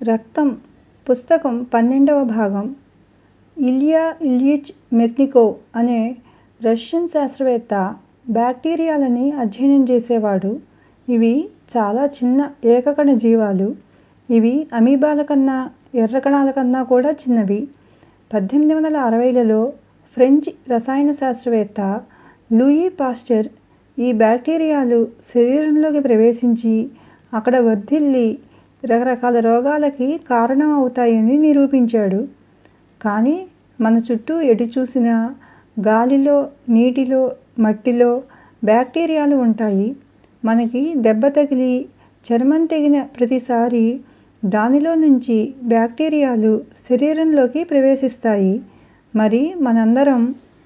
రక్తం పుస్తకం పన్నెండవ భాగం ఇల్యా ఇల్యిచ్ మెట్నికోవ్ అనే రష్యన్ శాస్త్రవేత్త బ్యాక్టీరియాలని అధ్యయనం చేసేవాడు. ఇవి చాలా చిన్న ఏకకణ జీవాలు. ఇవి అమీబాల కన్నా, ఎర్ర కణాల కన్నా కూడా చిన్నవి. పద్దెనిమిది వందల అరవైలలో ఫ్రెంచ్ రసాయన శాస్త్రవేత్త లూయీ పాశ్చర్ ఈ బ్యాక్టీరియాలు శరీరంలోకి ప్రవేశించి అక్కడ వర్ధిల్లి రకరకాల రోగాలకి కారణం అవుతాయని నిరూపించాడు. కానీ మన చుట్టూ ఎటు చూసినా గాలిలో, నీటిలో, మట్టిలో బ్యాక్టీరియాలు ఉంటాయి. మనకి దెబ్బ తగిలి చర్మం తెగిన ప్రతిసారీ దానిలో నుంచి బ్యాక్టీరియాలు శరీరంలోకి ప్రవేశిస్తాయి. మరి మనందరం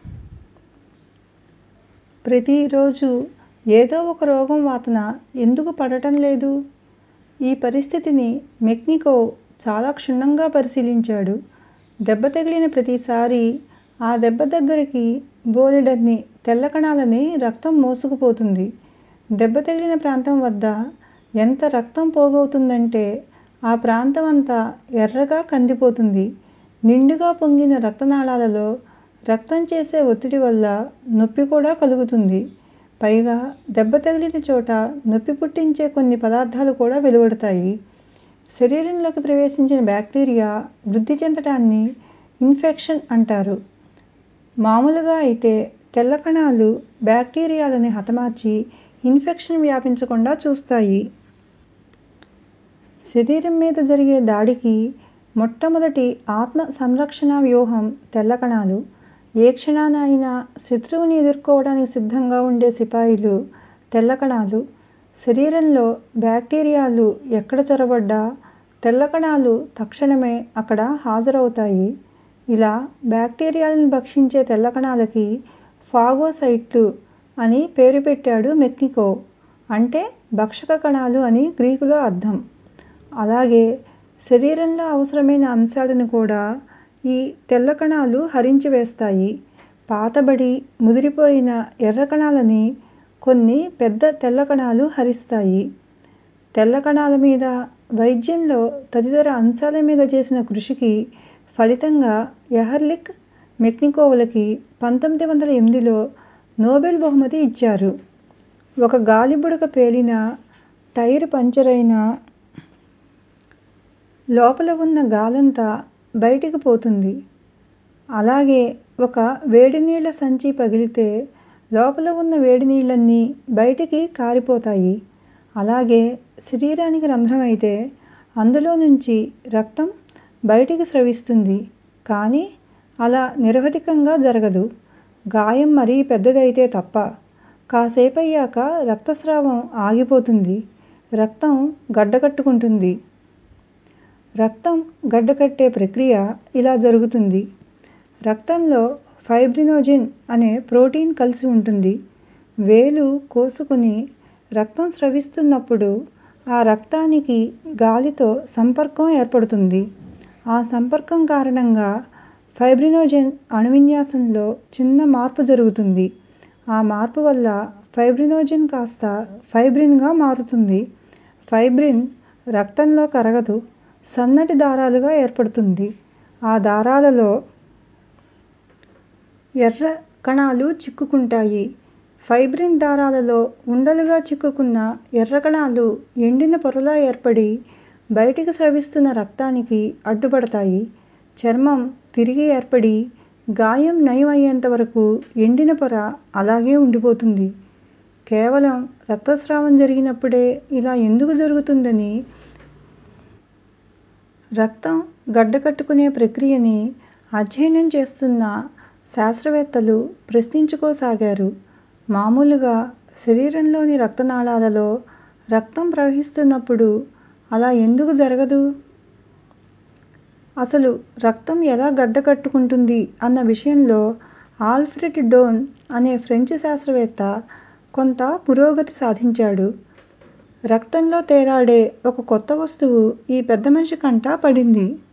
ప్రతిరోజూ ఏదో ఒక రోగం వాతన ఎందుకు పడటం లేదు? ఈ పరిస్థితిని మెట్నికోవ్ చాలా క్షుణ్ణంగా పరిశీలించాడు. దెబ్బ తగిలిన ప్రతిసారీ ఆ దెబ్బ దగ్గరికి బోలెడన్ని తెల్ల కణాలని రక్తం మోసుకుపోతుంది. దెబ్బ తగిలిన ప్రాంతం వద్ద ఎంత రక్తం పోగవుతుందంటే ఆ ప్రాంతం అంతా ఎర్రగా కందిపోతుంది. నిండుగా పొంగిన రక్తనాళాలలో రక్తం చేసే ఒత్తిడి వల్ల నొప్పి కూడా కలుగుతుంది. పైగా దెబ్బ తగిలిన చోట నొప్పి పుట్టించే కొన్ని పదార్థాలు కూడా వెలువడతాయి. శరీరంలోకి ప్రవేశించిన బ్యాక్టీరియా వృద్ధి చెందటాన్ని ఇన్ఫెక్షన్ అంటారు. మామూలుగా అయితే తెల్ల కణాలు బ్యాక్టీరియాలని హతమార్చి ఇన్ఫెక్షన్ వ్యాపించకుండా చూస్తాయి. శరీరం మీద జరిగే దాడికి మొట్టమొదటి ఆత్మ సంరక్షణా వ్యూహం తెల్ల కణాలు. ఏ క్షణాన అయినా శత్రువుని ఎదుర్కోవడానికి సిద్ధంగా ఉండే సిపాయిలు తెల్ల కణాలు. శరీరంలో బ్యాక్టీరియాలు ఎక్కడ చొరబడ్డా తెల్ల కణాలు తక్షణమే అక్కడ హాజరవుతాయి. ఇలా బ్యాక్టీరియాలని భక్షించే తెల్ల కణాలకి ఫాగోసైట్లు అని పేరు పెట్టాడు మెట్నికోవ్. అంటే భక్షక కణాలు అని గ్రీకులో అర్థం. అలాగే శరీరంలో అవసరమైన అంశాలను కూడా ఈ తెల్ల కణాలు హరించి వేస్తాయి. పాతబడి, ముదిరిపోయిన ఎర్ర కణాలని కొన్ని పెద్ద తెల్ల కణాలు హరిస్తాయి. తెల్ల కణాల మీద, వైద్యంలో తదితర అంశాల మీద చేసిన కృషికి ఫలితంగా ఎహర్లిచ్, మెట్నికోవ్ లకి పంతొమ్మిది వందల ఎనిమిదిలో నోబెల్ బహుమతి ఇచ్చారు. ఒక గాలి బుడగ పేలినా, టైర్ పంక్చరైనా లోపల ఉన్న గాలంతా బయటికి పోతుంది. అలాగే ఒక వేడినీళ్ళ సంచి పగిలితే లోపల ఉన్న వేడి నీళ్ళన్నీ బయటికి కారిపోతాయి. అలాగే శరీరానికి రంధ్రం అయితే అందులో నుంచి రక్తం బయటికి స్రవిస్తుంది. కానీ అలా నిరవధికంగా జరగదు. గాయం మరీ పెద్దదైతే తప్ప. కాసేపయ్యాక రక్తస్రావం ఆగిపోతుంది. రక్తం గడ్డకట్టుకుంటుంది. రక్తం గడ్డకట్టే ప్రక్రియ ఇలా జరుగుతుంది. రక్తంలో ఫైబ్రినోజెన్ అనే ప్రోటీన్ కలిసి ఉంటుంది. వేలు కోసుకుని రక్తం స్రవిస్తున్నప్పుడు ఆ రక్తానికి గాలితో సంపర్కం ఏర్పడుతుంది. ఆ సంపర్కం కారణంగా ఫైబ్రినోజెన్ అణు విన్యాసంలో చిన్న మార్పు జరుగుతుంది. ఆ మార్పు వల్ల ఫైబ్రినోజెన్ కాస్త ఫైబ్రిన్ గా మారుతుంది. ఫైబ్రిన్ రక్తంలో కరగదు. సన్నటి దారాలుగా ఏర్పడుతుంది. ఆ దారాలలో ఎర్ర కణాలు చిక్కుకుంటాయి. ఫైబ్రిన్ దారాలలో ఉండలుగా చిక్కుకున్న ఎర్ర కణాలు ఎండిన పొరలా ఏర్పడి బయటికి స్రవిస్తున్న రక్తానికి అడ్డుపడతాయి. చర్మం తిరిగి ఏర్పడి గాయం నయం అయ్యేంత వరకు ఎండిన పొర అలాగే ఉండిపోతుంది. కేవలం రక్తస్రావం జరిగినప్పుడే ఇలా ఎందుకు జరుగుతుందని రక్తం గడ్డకట్టుకునే ప్రక్రియని అధ్యయనం చేస్తున్న శాస్త్రవేత్తలు ప్రశ్నించుకోసాగారు. మామూలుగా శరీరంలోని రక్తనాళాలలో రక్తం ప్రవహిస్తున్నప్పుడు అలా ఎందుకు జరగదు? అసలు రక్తం ఎలా గడ్డకట్టుకుంటుంది అన్న విషయంలో ఆల్ఫ్రెడ్ డోన్ అనే ఫ్రెంచ్ శాస్త్రవేత్త కొంత పురోగతి సాధించాడు. రక్తంలో తేలాడే ఒక కొత్త వస్తువు ఈ పెద్దమనిషి కంట పడింది.